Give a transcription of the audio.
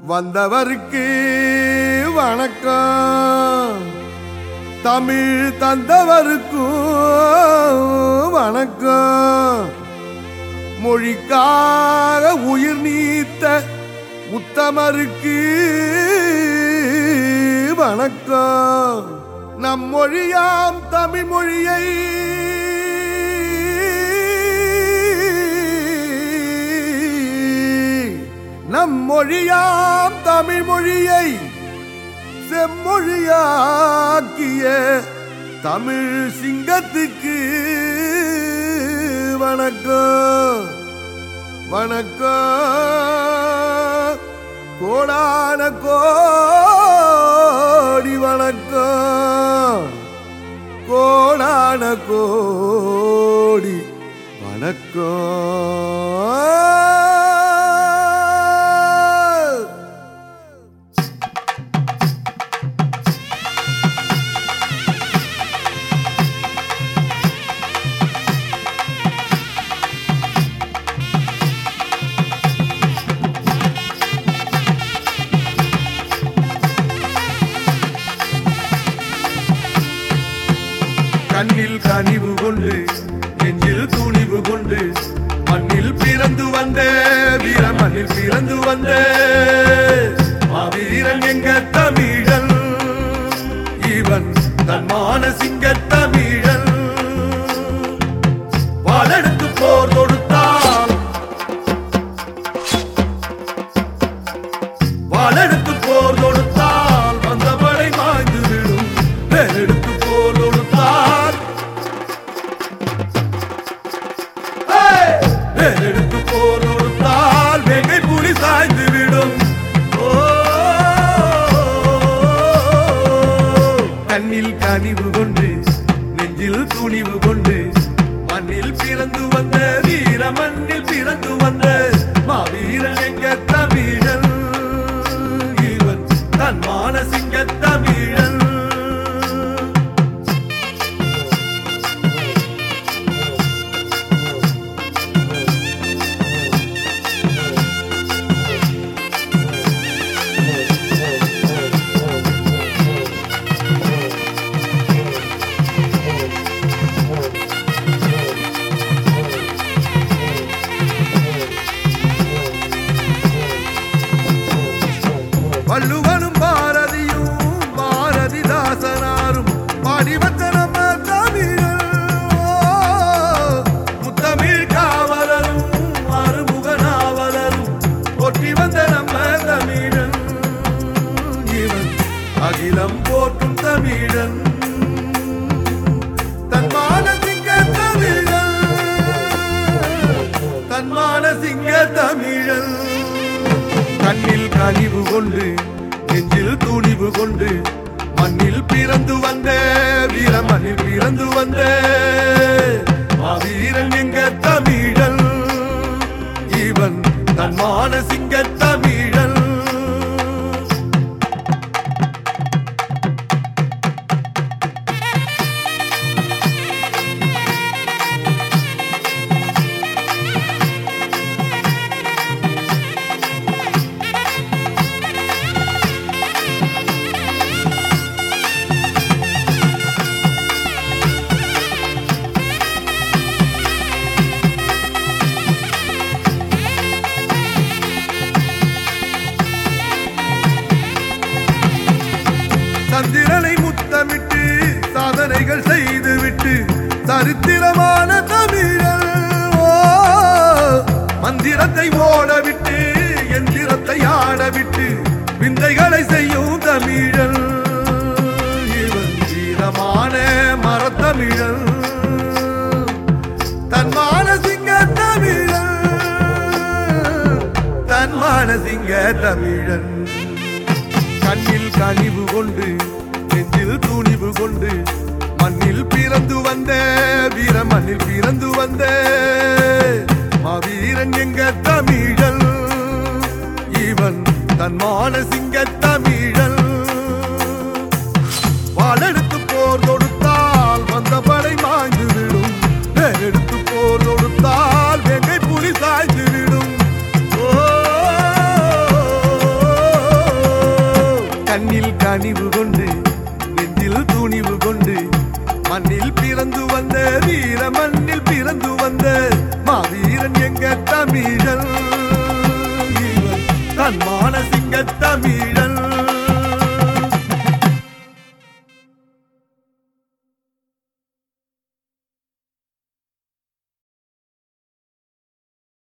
வந்தவருக்கு வணக்கம் தமிழ் தந்தவருக்கும் வணக்கம் மொழிக்காக உயிர் நீத்த உத்தமருக்கு வணக்கம் நம் மொழியாம் தமிழ் மொழியை நம் மொழியாம் தமிழ் மொழியை செம்மொழியாக்கிய தமிழ் சிங்கத்துக்கு வணக்கம் வணக்கம் கோடான கோடி வணக்கம் கோடான கோடி வணக்கம் கண்ணில் கனிவு கொண்டு நெஞ்சில் துணிவு கொண்டு மண்ணில் பிறந்து வந்த வீர மண்ணில் பிறந்து வந்த மாவீரன் எங்க தமிழன் இவன் தன் மானசிங்க தமிழன் வாழெடுத்து போர் தொடுத்தான் வாழெடுத்து போர் தொடுத்தால் வந்த படை மாய்ந்து விடும் வேலெடுத்து போர் தொடுத்தால் ஏய்! வேலெடுத்து போர் தொடுத்தால் வேங்கை புலி சாய்ந்து விடும் ஓ! கண்ணில் கனிவு கொண்டு நெஞ்சில் துணிவு கொண்டு மண்ணில் பிறந்து வந்த வீர மண்ணில் பிறந்து வந்த மாவீரன் எங்க தமிழன் இவன் தன் மானசிங்க தமிழன் வள்ளுவனும் பாரதியும் பாரதிதாசனாரும் பாடிவந்த நம்ம தமிழன் முத்தமிழ் காவலரும் அறுமுக நாவலரும் ஒட்டி வந்த நம்ம தமிழன் இவன் அகிலம் போற்றும் தமிழன் தன்மான சிங்க தமிழன் தன்மான சிங்க தமிழன் கண்ணில் கனிவு கொண்டு நெஞ்சில் துணிவு கொண்டு மண்ணில் பிறந்து வந்த வீர மண்ணில் பிறந்து வந்த மாவீரன் எங்க தமிழன் இவன் தன் மானசிங்க தமிழன் சந்திரனை முத்தமிட்டு சாதனைகள் செய்துவிட்டு சரித்திரமான தமிழன் ஓ, மந்திரத்தை ஓடவிட்டு எந்திரத்தை ஆடவிட்டு விந்தைகளை செய்யும் தமிழன் இவன் வீரமான மரத்தமிழன் தன் மானசிங்க தமிழன் தன் மானசிங்க தமிழன் கண்ணில் கனிவு கொண்டு நெஞ்சில் துணிவு கொண்டு மண்ணில் பிறந்து வந்த வீர மண்ணில் பிறந்து வந்த மாவீரன் எங்க தமிழன் இவன் தன் மானசிங்க தமிழன் வாழெடுத்து போர் தொடுத்தால் வந்த படை மாய்ந்து விடும் வேலெடுத்து போர் தொடுத்தால் வெங்கை புலி சாய்ந்து விடும் ஓ கனிவு கொண்டு நெஞ்சில் துணிவு கொண்டு மண்ணில் பிறந்து வந்த வீர மண்ணில் பிறந்து வந்த மாவீரன் எங்க தமிழன் இவன் தன்மா